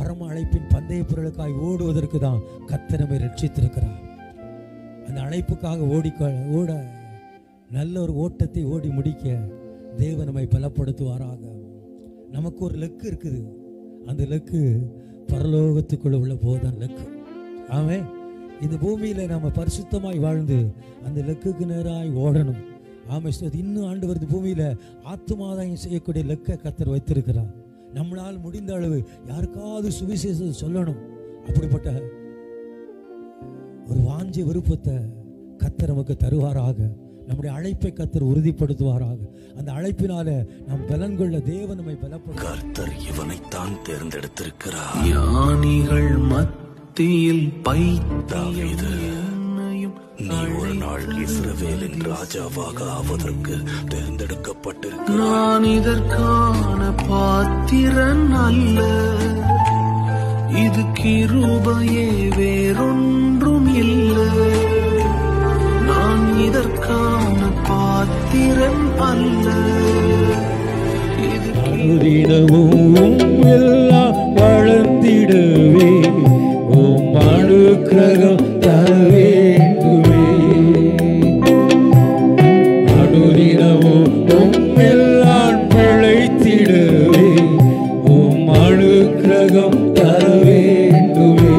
பரம அழைப்பின் பந்தய பொருளுக்காய் ஓடுவதற்கு தான் கத்தனமை ரட்சித்திருக்கிறார் அந்த அழைப்புக்காக ஓடி ஓட நல்ல ஒரு ஓட்டத்தை ஓடி முடிக்க தேவன் நம்மை பலப்படுத்துவாராக நமக்கு ஒரு லக்கு இருக்குது அந்த லக்கு பரலோகத்துக்குள்ள உள்ள போதான் லக்கு ஆமே இந்த பூமியில நம்ம பரிசுத்தமாய் வாழ்ந்து அந்த லக்குக்கு நேராய் ஓடணும் ஆமை ஸ்தோத்திரம். இன்னும் ஆண்டு வருது பூமியில ஆத்துமாதாயம் செய்யக்கூடிய லக்கை கத்தர் வைத்திருக்கிறார் நம்மளால் முடிந்த அளவு யாருக்காவது சுவிசேஷத்தை சொல்லணும் அப்படிப்பட்ட ஒரு வாஞ்சி விருப்பத்தை கத்தர் நமக்கு தருவாராக நம்முடைய அழைப்பை கத்தர் உறுதிப்படுத்துவாராக அந்த அழைப்பினால நாம் பலன் கொள்ள தேவன் நம்மை பலப்படுத்த கர்த்தர் இவனைத்தான் தேர்ந்தெடுத்திருக்கிறார் ஞானிகள் மத்தியில் தாவீது, பைத்தியம் நீ ஒரு நாள் இஸ்ரவேலின் ராஜாவாக ஆவதற்கு தேர்ந்தெடுக்கப்பட்டிருக்கிறார் நான் இதற்கான பாத்திரன் அல்ல இது கிருபையே வேறொன்றும் இல்லை நான் இதற்கான பாத்திரன் அல்ல இது அனுதினமும் எல்லாம் வளர்ந்திடவே உம் அனுக்கிரகம் தர வேண்டுமே அனுதினமும் உம் எல்லாம் பிழைத்திடவே உம் அனுக்கிரகம் தர வேண்டுமே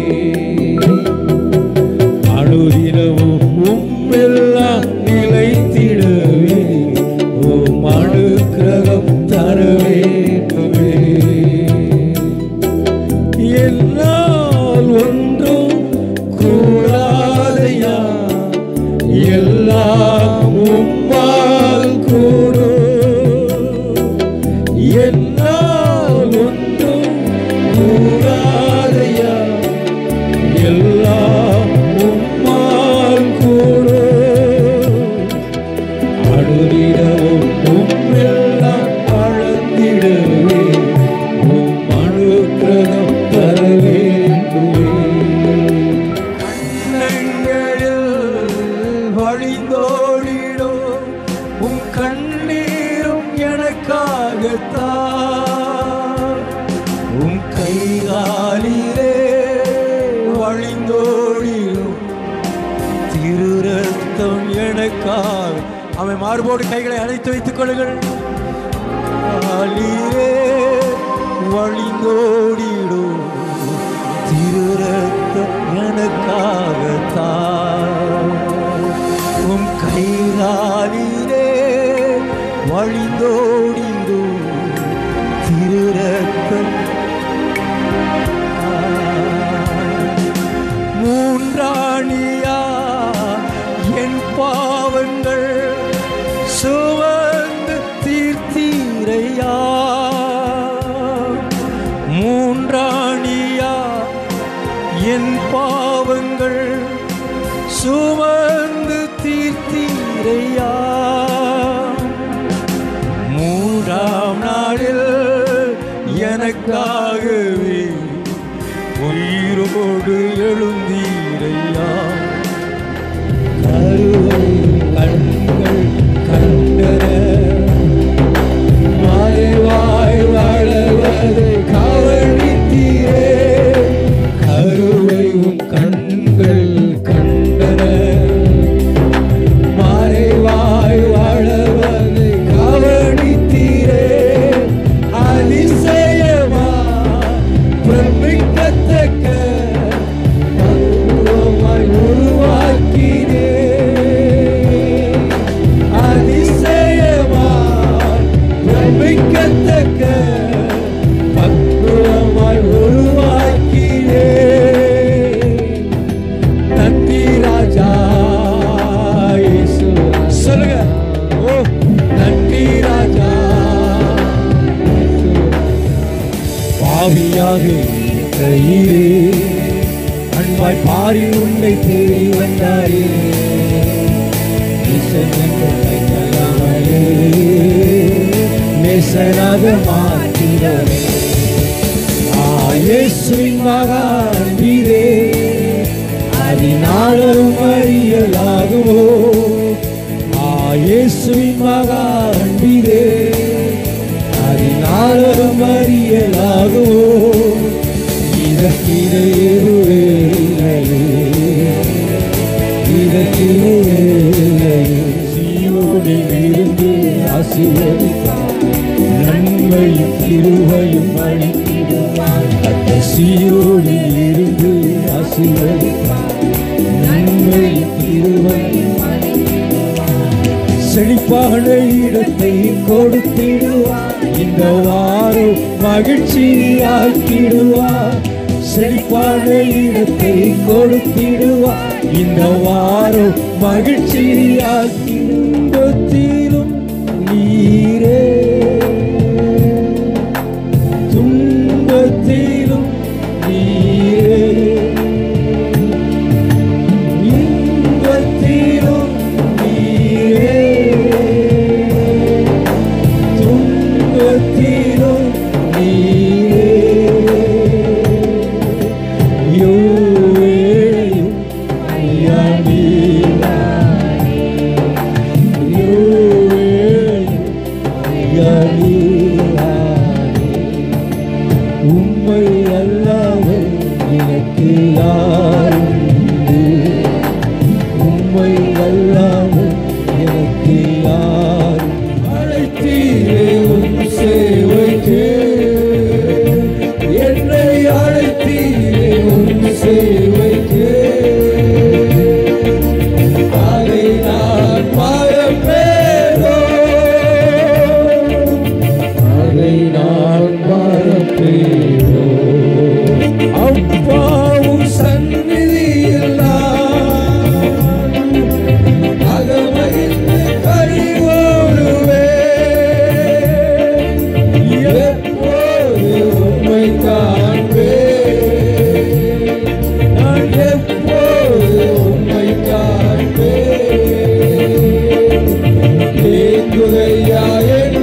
அனுதினமும் உம்மெல்லாம் நிலைத்திடவே உம் அனுக்கிரகம் தர வேண்டுமே என்னால் ஒன்றும் கூடாதையா எல்லாம் உம்மால் கூடும் என்னால் ஒன்றும் கூடாதையா எல்லாம் உம்மால் கூடும் அழுதிடவும் உம்மெல்லாம் அழந்திடவே உம் அனுக்கிரகம் தர வேண்டுமே கண்ணங்களில் வழிந்தோடிடும் உம் கண்ணீரும் எனக்காகத்தான் உம் கைகாலிலே வழிந்தோடிடும் திரு ரத்தம் எனக்காக அவன் மார்போடு கைகளை அழைத்து வைத்துக் கொள்ளுங்கள் காலிலே வழிந்தோடிடும் திரு ரத்தம் எனக்காகத்தான் உம் கைகாலிலே வழிந்தோடிடும் திரு ரத்தம் மூன்றாணியா என் பாவங்கள் சுமந்து தீர்த்தீரையா மூன்றாணியா என் பாவங்கள் சுமந்து தீர்த்தீரையா மூன்றாம் நாளில் எனக்காகவே உயிரோடு எழுந்தீரையா கருவை கண்கள் கண்டன மறைவாய் வளர்வதை கவனித்தீரே கருவையும் கண்கள் கண்டன மறைவாய் வளர்வதை கவனித்தீரே அதிசயமா பிரமிக்கத்தக்க பக்குவமாய் உருவாக்கினே அதிசயமா பிரமிக்கத்தக்க பக்குவமாய் உருவாக்கினே நன்றி ராஜா இயேசு. சொல்லுங்க ஓ நன்றி ராஜா பாவியாக கையிலே அன்பாய் பாரி உன்னை தேடி வந்தாரே ஈசன் என்ற கைத்தலாமலே நேசனாக மாற்றினரே ஆயேசுவின் மகான்பீரே அதினாலும் அறியலாகுமோ ஆயேசுவின் மகான்பீரே அதினாலும் அறியலாகுமோ அளித்திடுவார் கடைசியோடு இருந்து ஆசீர்வதிப்பார் நன்மை கிருபை செழிப்பான இடத்தை கொடுத்திடுவார் இந்த வாரம் மகிழ்ச்சி ஆக்கிடுவார் செழிப்பான இடத்தை கொடுத்திடுவார் இந்த வாரம் மகிழ்ச்சி ஆக்கிடும்பத்திலும் நீரே துன்பத்திலும் நீரே இன்பத்திலும் நீரே துன்பத்திலும் நீரே யோவேயும் ஐயா நீரானே. யோவேயும் ஐயா நீரானே. உம்மை அல்லாமல் எனக்கு யாருண்டு உம்மை அல்லாமல் எனக்கு யார் அழைத்தீரே உன் சேவைக்கு என்னை அழைத்தீரே உன் சேவைக்கு அதை நான் மறப்பேனோ அதை நான் மறப்பேனோ அப்பாவும் சந்நிதியில் நான் அகமகிழ்ந்து கழிவோடுவே எப்போது உம்மை காண்பேன் நான் எப்போது உம்மை காண்பேன் ஏங்குதையா என்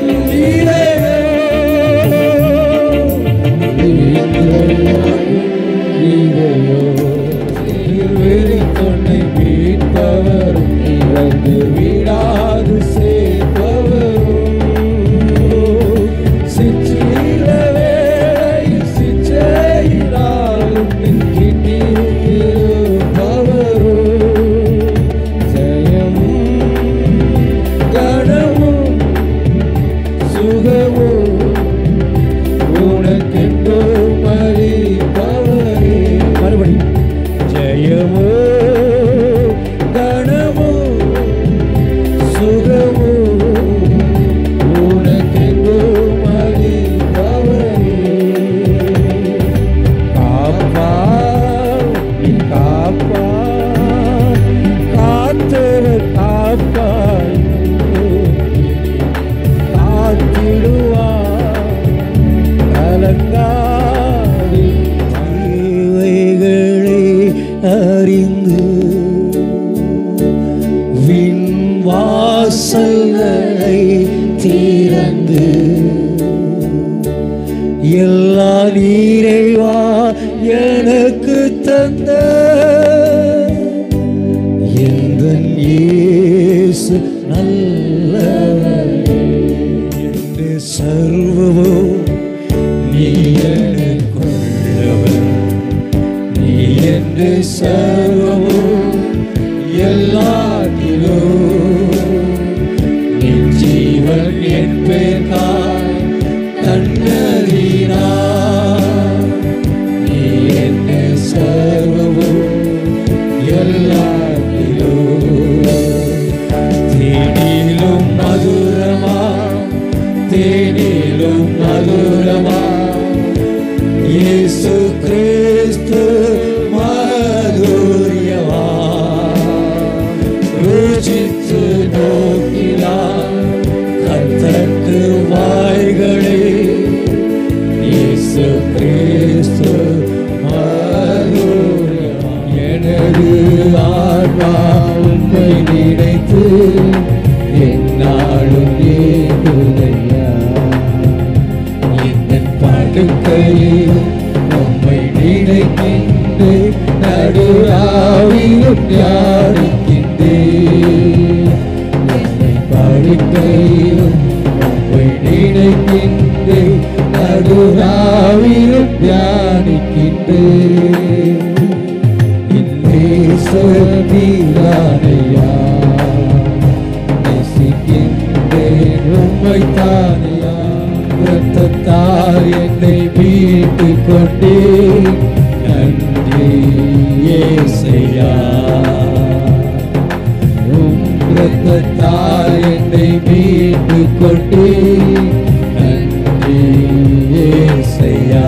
தொன்னை மீட்பவர் இறந்து விடாது சேர்ப்பவரும் சிற்றில வேளையில் சிச்சையினாலும் கிட்டியிருப்பவரும் ஜெயமும் கனமும் சுகமும் உனக்கென்றோ மறிப்பவரே மறுபடி ஜெயமோ கனமோ சுகமோ உனக்கென்றோ மறிப்பவரே காப்பா நீ காப்பா காத்தவர் காப்பாய் காத்திடுவார் கலங்காது தேவைகளை அறிந்து விண் வாசல்களை திறந்து எல்லா நீரைவா எனக்கு தந்த எந்த இயேசு நல்லவர் என்று சர்வமோ நீ எனக்குள்ளவர் நீ என்று சர்வமோ எல்லாத்திலோ என் ஜீவன் என் பேர்காய் தன்னறினா நீ என்ன சர்வமோ எல்லாத்திலோ தேனிலும் மதுரமா தேனிலும் மதுரமா இயேசு கிறிஸ்து மதுரியவா ருச்சித்து நோக்கிலா கத்தட்டு வாய்களே இயேசு கிறிஸ்து மதுரியவா எனது ஆன்மா உண்மை நினைத்து என்னாலும் ஏகுதையா என் படுக்கையில் உம்மை நினைக்கின்றே நடுராவிலும் தியானிக்கின்றே என்னை படுக்கையிலும் உம்மை நினைக்கின்றே நடுராவிலும் தியானிக்கின்றே நீரானையா நேசிக்கின்றேன் உம்மை தானையா ரத்தத்தால் என்னை மீட்டு கொண்டே நன்றி ஏசையா உம் இரத்தத்தால் என்னை மீட்டு கொண்டே நன்றி ஏசையா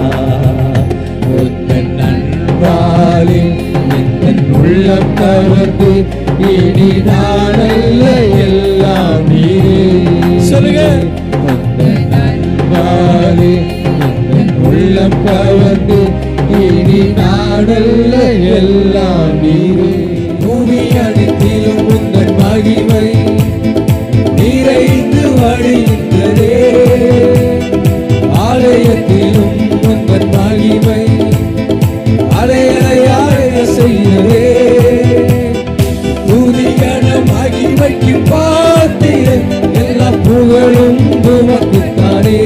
உந்தன் நண்பாலே எந்தன் உள்ளம் கவர்ந்து இனி நானல்ல எல்லாம் நீரே சொல்லுங்க. உந்தன் நண்பாலே எந்தன் உள்ளம் கவர்ந்து இனி நாடல்ல எல்லாம் நீரே பூமி அனைத்திலும் உந்தன் மகிமை நிறைந்து வழிகின்றதே ஆலயத்திலும் உந்தன் மகிமை அலையலையாக செய்யவே துதிகன மகிமைக்கு பார்த்திட எல்லா புகழும் உமக்குத்தானே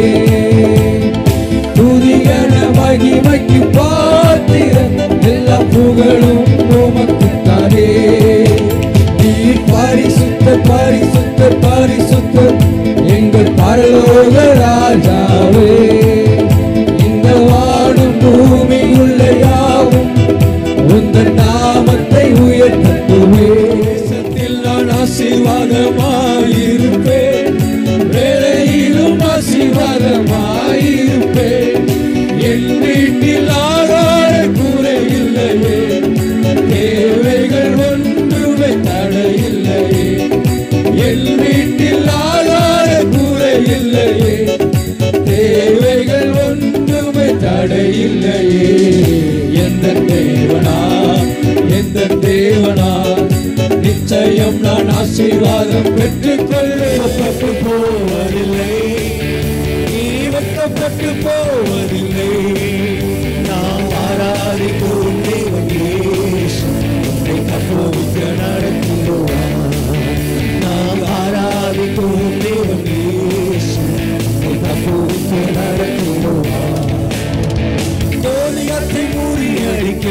துதிகன மகிமைக்கு பார்த்திட எல்லா புகழும் உமக்குத்தானே நீர் பரிசுத்த பரிசுத்த பரிசுத்த எங்கள் பரலோக ராஜாவே இந்த வாடும் பூமி உள்ள யாவும் உந்தன் நாமத்தை உயர்த்தத்துவே தேசத்தில் நான் ஆசீர்வாதமாயிருப்பேன் வேலையிலும் ஆசீர்வாதமாயிருப்பேன் என் வீட்டில் ஆகார குறையில்லையே தேவைகள் ஒன்றுமே தடையில்லையே என் வீட்டில் ஆகார குறையில்லையே தேவைகள் ஒன்றுமே தடையில்லையே எந்த தேவனா எந்த தேவனா நிச்சயம் நான் ஆசீர்வாதம் பெற்றுக்கொள்ளப்பட்டு போவதில்லை நீ வெட்கப்பட்டு போவதில்லை நாம் ஆராதிக்கும் தேவன் இயேசு உன்னை தப்புவிக்க நடத்திடுவார் நாம் ஆராதிக்கும் தேவன் இயேசு உன்னை தப்புவிக்க நடத்திடுவார் கோலியத்தை முறியடிக்க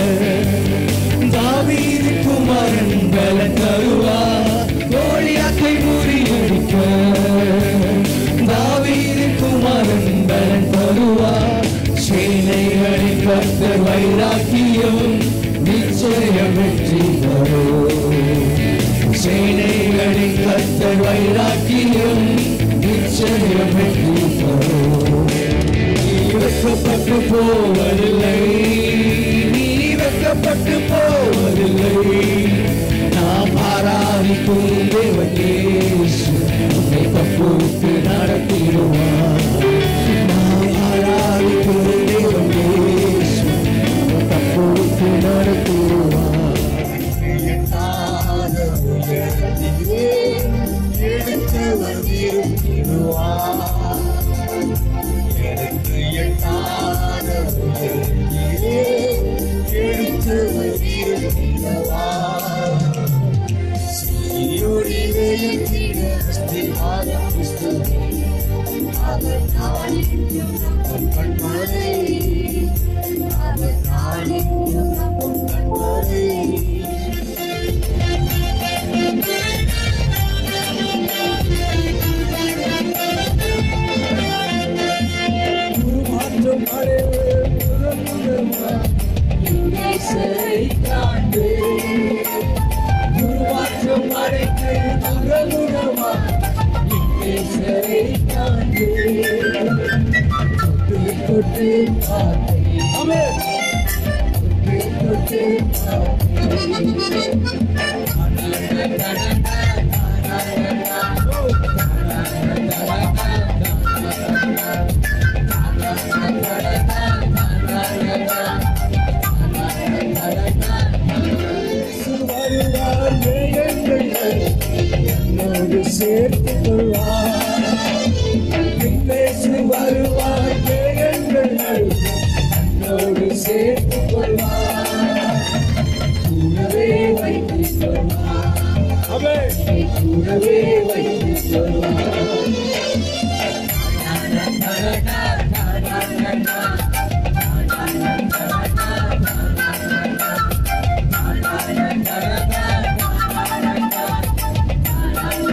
தாவீது குமாரன் பலன் தருவார் கோலியத்தை முறியடிக்க தாவீது குமாரன் பலன் தருவார் சேனைகளின் கர்த்தர் வைராக்கியம் நிச்சயம் வெற்றி தரும் சேனைகளின் கர்த்தர் வைராக்கியம் நிச்சயம் வெற்றி தரும் நீ வெட்கப்பட்டு போவதில்லை நீ வெட்கப்பட்டு போவதில்லை நாம் ஆராதிக்கும் தேவன் இயேசு உன்னை தப்புவித்து நடத்திடுவார் நாம் ஆராதிக்கும் தேவன் இயேசு உன்னை தப்புவித்து நடத்திடுவார் எடுத்து வந்திருக்கிறார் எனக்கு எட்டாத உயர்ந்தீரே, எடுத்து வந்திருக்கிறவார். சீயோடிலே என்கிற அஸ்திவார கிறிஸ்துவே, அவர் நாளிலும் நம் கண்மலை, அவர் நாளிலும் நம் கண்மலை. உருமாற்றம் அடைவு முதல் முதல்வாய் இயேசுவை காண்பே. உருமாற்றம் அடைந்து முதல் முதல்வாய் இயேசுவை காண்பே. தொட்டு தொட்டு பார்த்தேன். தொட்டு தொட்டு வருவார் வேகங்கள் என்னோடு சேர்த்துக் கொள்வார் பின்னேசு வருவார் வேகங்கள் என்னோடு சேர்த்துக் கொள்வார் கூடவே வைத்துக் கொள்வார் கூடவே வைத்துக் கொள்வார்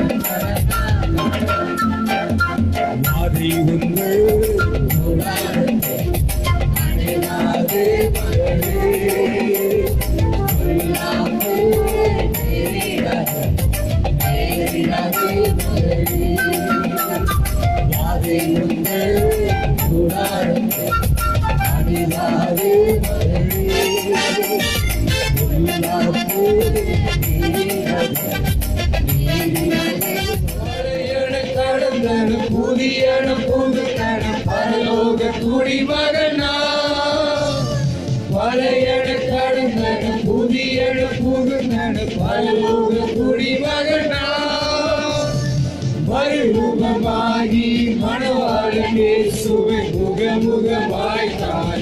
மாறி உங்கள்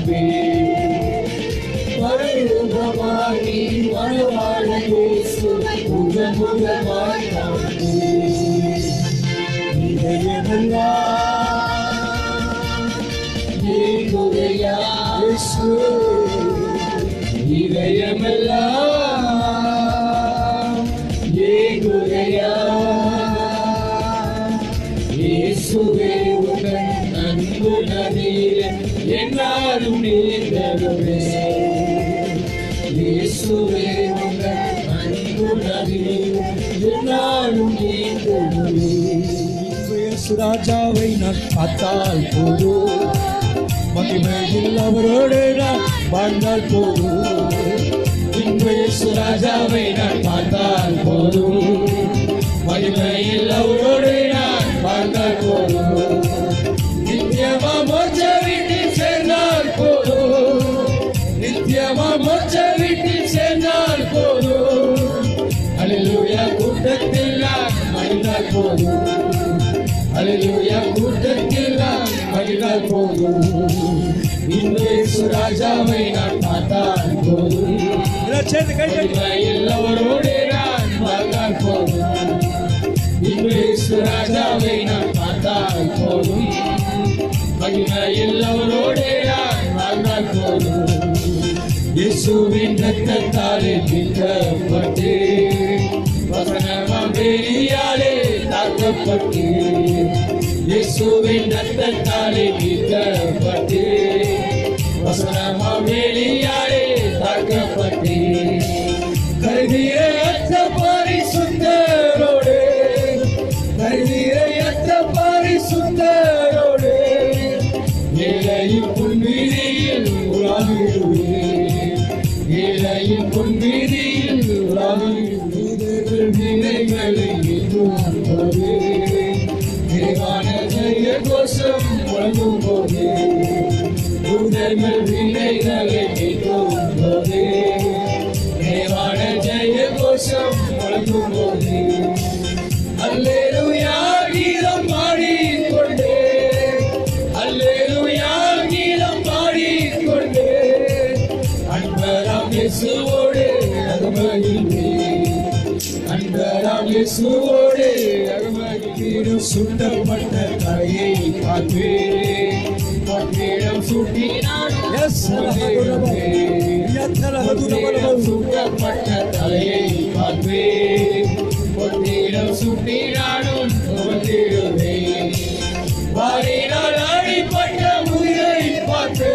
அன்பே பரலோகமாகி மணவாள இயேசுவை முகமுகமாய் காண்பே. இதயமெல்லாம் ஏங்குதையா இயேசு. இதயமெல்லாம் ஏங்குதையா இயேசுவே உங்கள் அன்பு நதியிலே என்னாலும் நீந்தருமே இயேசுவே உங்கள் அன்பு நதியிலே என்னாலும் நீந்தருமே ராஜாவை நான் பார்த்தால் போதும் மகிமையில் அவரோடு நான் வாழ்ந்தால் போதும் இயேசு ராஜாவை நான் பார்த்தால் போதும் மகிமையில் அவரோடு நான் பார்த்தால் போதும் நித்தியமா மோட்ச வீட்டில் சேர்ந்தால் போதும் நித்தியமா மோட்ச வீட்டில் சேர்ந்தால் போதும் அலிலுயா கூட்டத்தில் நான் மகிழ்ந்தால் போதும் அலிலுயா கூட்டத்தில் நான் மகிழ்ந்தால் போதும் இயேசு ராஜாவை நான் பார்த்தால் போதும் எல்லாம் சேர்ந்து கை தட்டி. மகிமையில் அவரோடு நான் வாழ்ந்தால் போதும் இயேசு ராஜாவை நான் பார்த்தால் போதும் மகிமையில் அவரோடு நான் வாழ்ந்தால் போதும் இயேசுவின் ரத்தத்தாலே மீட்கப்பட்டு வசனமாம் வேலியாலே தாக்கப்பட்டு இயேசுவின் ரத்தத்தாலே மீட்கப்பட்டு வசனமாம் வேலியாலே தாக்கப்பட்டு கருதியற்ற பரிசுத்தரோடு கருதியற்ற பரிசுத்தரோடு ஏழையின் பொன்வீதியில் உலாவிடுவேன் ஏழையின் பொன்வீதியில் உலாவிடுவேன் நினைகளை எண்ணும் போது தேவான ஜெய கோஷம் முழங்கும் போது உடல்கள் வினைகளை எண்ணும் போது தேவான ஜெய கோஷம் முழங்கும் போது அல்லேலூயா கீதம் பாடிக்கொண்டே அல்லேலூயா கீதம் பாடிக்கொண்டே அன்பராம் இயேசுவோடு அகமகிழ்வே அன்பராம் இயேசுவோடு அகமகிழ்வே சுட்டப்பட்ட தலையை பார்ப்பே பட்டிடம் சுட்டினான் Yes, Hallelujah. பொன்னிறம் சுட்டப்பட்ட தலையை பார்ப்பே பொன்னிறம் சுட்டினானும் சுமந்திடுவே வாரினால் அடிப்பட்ட உயிரை பார்த்து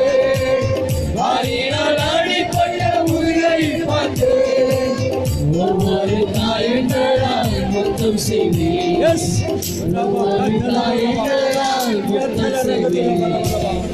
வாரினால் அடிப்பட்ட உயிரை பார்த்து ஒவ்வொரு தாயங்களால் மொத்தம் செய்தேன் Yes. ஒவ்வொரு தாயங்களால் மொத்தம் செய்தேன்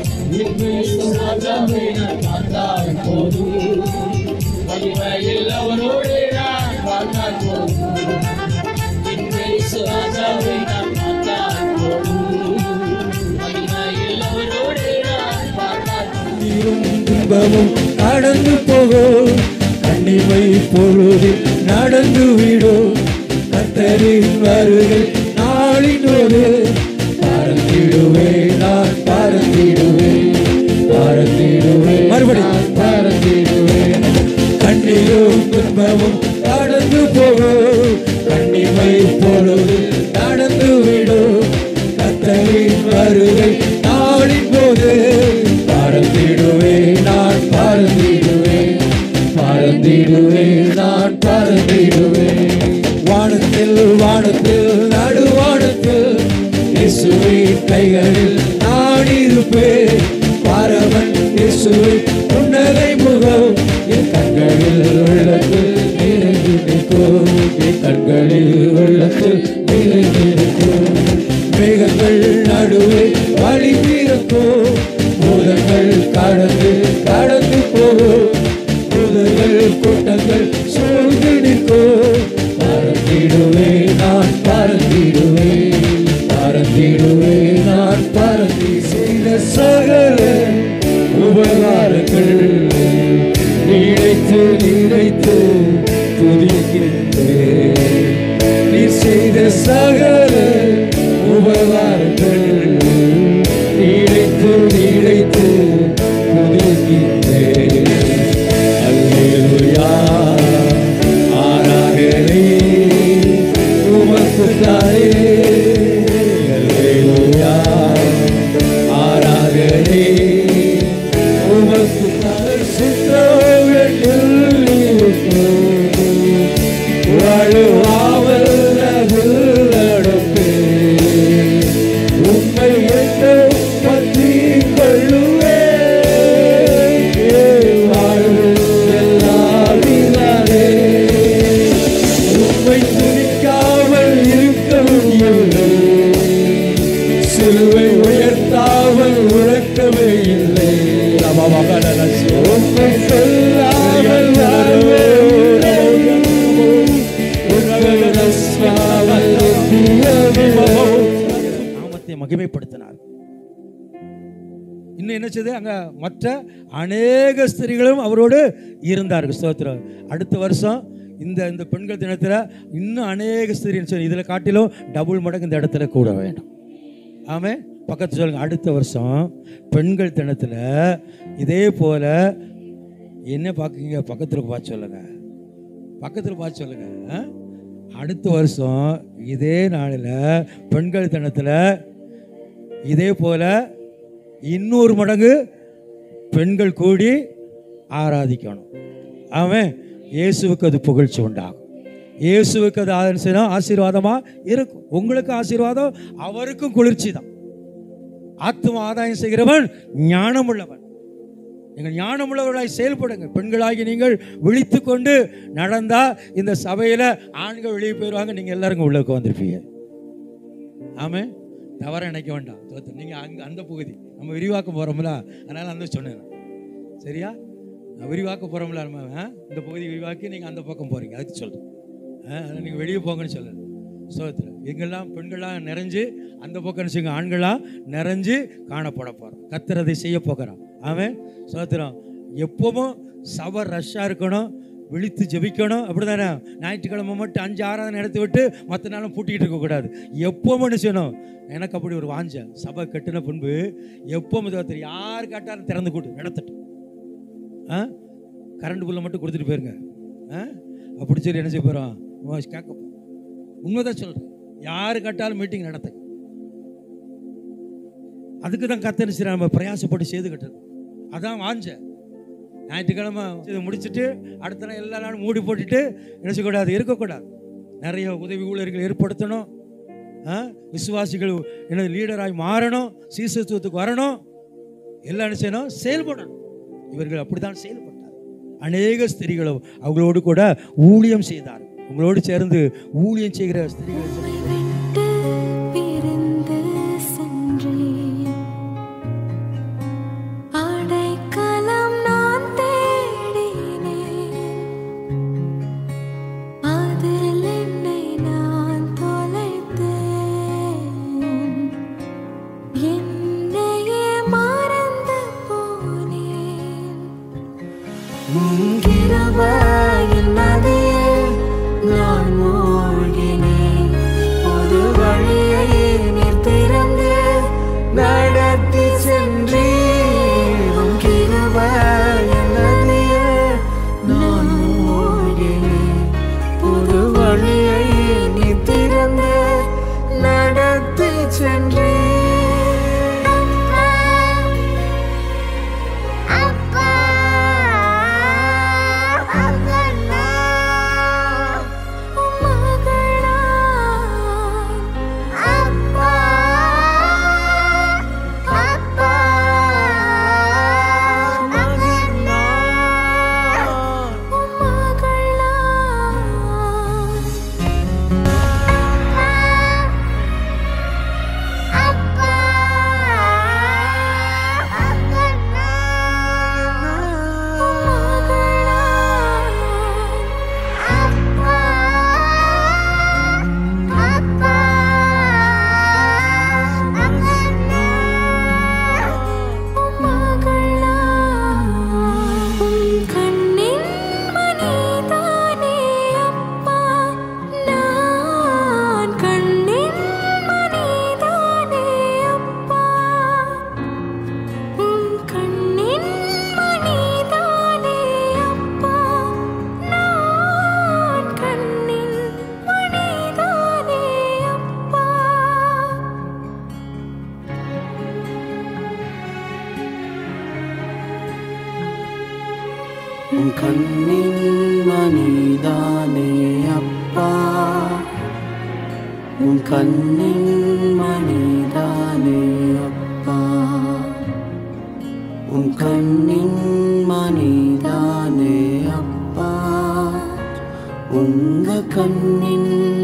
ராஜாவை நான் பார்த்தால் போதும் மகிமையில் அவரோடு நான் பார்த்தால் போதும் இயேசு ராஜாவை நான் பார்த்தால் போதும் மகிமையில் அவரோடு நான் பார்த்தால் போதும் நீரும் துன்பமும் நடந்து போகும் கண்ணிமை பொழுதில் நடந்து விடும் கத்தரின் வருகை நாளினோடு பறந்திடுவேன் நான் பறந்திடுவேன் பறந்திடுவேன் மறுபடியும் பறந்திடுவேன் கண்ணீரும் துன்பமும் நடந்து போகும் கண்ணிமை பொழுது நடந்து விடும் கத்தரின் வருகை நாளின் போது பறந்திடுவேன் நான் பறந்திடுவேன் பறந்திடுவேன் நான் பறந்திடுவேன் வானத்தில் வானத்தில் நடுவானத்தில் இயேசுவின் கைகளில் நான் இருப்பேன் பரவன் இயேசுவின் புன்னகை முகம் என் கண்களில் உள்ளத்தில் நிறைந்து நிற்கும் என் கண்களில் உள்ளத்தில் நிறைந்து நிற்கும் மேகங்கள் நடுவே வழி பிறக்கும் பூதங்கள் கடந்து கடந்து போகும் பூதங்கள் கூட்டங்கள் சூழ்ந்து நிற்கும் பறந்திடுவேன் நான் பறந்திடுவேன் பறந்திடுவேன் நான் பறந்தி செய்த சகல உபகாரங்கள் நீடைத்து நீடைத்து துதிக்கின்றேன் நீ செய்த சகல உபகாரங்கள் நீடைத்து நீடைத்து புதிய உம்மை சொல்லாமல் வாழ்வேன். உங்கள் ரஸ்மாவில் எந்தியவே. நாமத்தை மகிமைப்படுத்தினார் இன்னும் என்ன செய்து அங்க மற்ற அநேக ஸ்திரீகளும் அவரோடு இருந்தார்கள் ஸ்தோத்திரம் அடுத்த வருஷம் இந்த இந்த பெண்கள் தினத்துல இன்னும் அநேக ஸ்திரீ சொல்லி இதுல காட்டிலும் டபுள் மடங்கு இந்த இடத்துல கூட வேண்டும் ஆமே பக்கத்து சொல்லுங்க அடுத்த வருஷம் பெண்கள் தினத்துல இதே போல என்ன பார்க்குறீங்க பக்கத்துல பார்த்து சொல்லுங்க பக்கத்தில் பார்த்து சொல்லுங்க ஆ? அடுத்த வருஷம் இதே நாளில் பெண்கள் தினத்தில் இதே போல இன்னொரு மடங்கு பெண்கள் கூடி ஆராதிக்கணும் அவன் இயேசுவுக்கு அது புகழ்ச்சி உண்டாகும் இயேசுவுக்கு அது ஆசீர்வாதம் ஆசீர்வாதமாக இருக்கும் உங்களுக்கு ஆசீர்வாதம் அவருக்கும் குளிர்ச்சி தான் ஆத்ம ஆதாயம் செய்கிறவன் ஞானம் உள்ளவன் நீங்கள் ஞானமுள்ளவர்களாய் செயல்படுங்க பெண்களாகி நீங்கள் விழித்து கொண்டு நடந்தா இந்த சபையில ஆண்கள் வெளியே போயிடுவாங்க நீங்க எல்லாரும் உள்ளுக்கு வந்திருப்பீங்க ஆமே தவற நினைக்க வேண்டாம் தோத்து நீங்க அங்க அந்த பகுதி நம்ம விரிவாக்க போறோம்ல அதனால அந்த சொன்னேன் நான். சரியா நான் விரிவாக்க போறோம்ல நம்ம ஆ? இந்த பகுதி விரிவாக்கி நீங்க அந்த பக்கம் போறீங்க அதுக்கு சொல்றேன் ஆ, அதனால நீங்க வெளியே போங்கன்னு சொல்லுங்க சோத்துல எங்கெல்லாம் பெண்களாக நிறைஞ்சு அந்த பக்கம் செய்யுங்க ஆண்களாக நிறைஞ்சு காணப்பட போகிறோம் கத்தர் அதை செய்ய போகிறான் அவன் சோத்திரம் எப்பவும் சபை ரஷ்ஷாக இருக்கணும் விழித்து ஜெபிக்கணும் அப்படிதானே ஞாயிற்றுக்கிழமை மட்டும் அஞ்சு ஆறாவது நடத்தி விட்டு மற்ற நாளும் பூட்டிக்கிட்டு இருக்கக்கூடாது எப்பவும் என்ன செய்யணும் எனக்கு அப்படி ஒரு வாஞ்ச சபை கட்டின பின்பு எப்பவும் தோத்திரம் யார் கேட்டாலும் திறந்து கூட்டு நடத்தட்டும் ஆ கரண்ட் பில்லை மட்டும் கொடுத்துட்டு போயிருங்க ஆ அப்படி சொல்லி என்ன செய்ய போகிறோம் கேட்க போறோம். உண்மைதான் சொல்கிறேன் யார் கேட்டாலும் மீட்டிங் நடத்த அதுக்கு தான் கத்தனை சரி நம்ம பிரயாசப்பட்டு செய்து கட்டுறது அதான் வாஞ்ச ஞாயிற்றுக்கிழமை இதை முடிச்சுட்டு அடுத்த நாள் எல்லா நாளும் மூடி போட்டுட்டு என்ன செய்யக்கூடாது இருக்கக்கூடாது நிறைய உதவி ஊழியர்கள் ஏற்படுத்தணும் ஆ? விசுவாசிகள் என்ன லீடராய் மாறணும் சீசத்துவத்துக்கு வரணும் எல்லாம் என்ன செய்யணும் செயல்படணும் இவர்கள் அப்படித்தான் செயல்பட்டார் அநேக ஸ்திரீகளும் அவங்களோடு கூட ஊழியம் செய்தார் உங்களோடு சேர்ந்து ஊழியம் செய்கிற ஸ்திரீகள் விட்டு பிரிந்து சென்றேன் அடைக்கலம் நான் தேடினேன் அதில் என்னை நான் தொலைத்தேன் என்னையே மறந்து போனேன் கிருபையின் நதியில் நான் மூழ்கினேன் புது வழியை நீர் திறந்து நடத்தி சென்றீர் உம் கிருபையின் நதியில் நான் மூழ்கினேன் புது வழியை நீர் திறந்து நடத்தி சென்றீர் அப்பா அப்பா மகளா அப்பா அப்பா மகளா மகளா அப்பா கண்ணின் மணிதானே அப்பா நான் கண்ணின் மணிதானே அப்பா உன் கண்ணின் மணிதானே அப்பா நான் கண்ணின் மணிதானே அப்பா உன் கண்ணின் மணிதானே அப்பா உன் கண்ணின் மணிதானே அப்பா உன் கண்ணின் மணிதானே அப்பா உங்க கண்ணின்